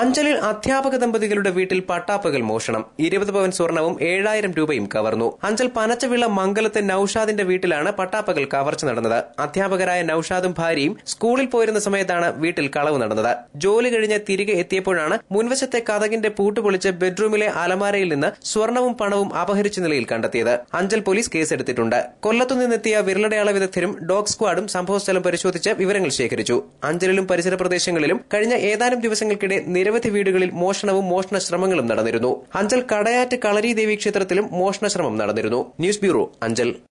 അഞ്ചലിൽ അധ്യാപക ദമ്പതികളുടെ വീട്ടിൽ പട്ടാപ്പകൽ മോഷണം ഇരുപത് പവൻ സ്വർണവും ഏഴായിരം രൂപയും കവർന്നു അഞ്ചൽ പനച്ചവിള മംഗലത്തെ നൌഷാദിന്റെ വീട്ടിലാണ് പട്ടാപ്പകൽ കവർച്ച നടന്നത് അധ്യാപകരായ നൌഷാദും ഭാര്യയും സ്കൂളിൽ പോയിരുന്ന സമയത്താണ് വീട്ടിൽ കളവ് നടന്നത് ജോലി കഴിഞ്ഞ് തിരികെ എത്തിയപ്പോഴാണ് മുൻവശത്തെ കഥകിന്റെ പൂട്ട് പൊളിച്ച് ബെഡ്റൂമിലെ അലമാരയിൽ നിന്ന് സ്വർണവും പണവും അപഹരിച്ച നിലയിൽ കണ്ടെത്തിയത് അഞ്ചൽ പോലീസ് കേസെടുത്തിട്ടുണ്ട് കൊല്ലത്തു നിന്നെത്തിയ വിരലടയാള വിദഗ്ധരും ഡോഗ് സ്ക്വാഡും സംഭവസ്ഥലം പരിശോധിച്ച് വിവരങ്ങൾ ശേഖരിച്ചു അഞ്ചലിലും പരിസര പ്രദേശങ്ങളിലും കഴിഞ്ഞ ഏതാനും ദിവസങ്ങൾക്കിടെ നിരവധി വീടുകളിൽ മോഷണവും മോഷണ ശ്രമങ്ങളും നടന്നിരുന്നു അഞ്ചൽ കടയാറ്റ് കളരി ദേവി ക്ഷേത്രത്തിലും മോഷണ ശ്രമം നടന്നിരുന്നു ന്യൂസ് ബ്യൂറോ അഞ്ചൽ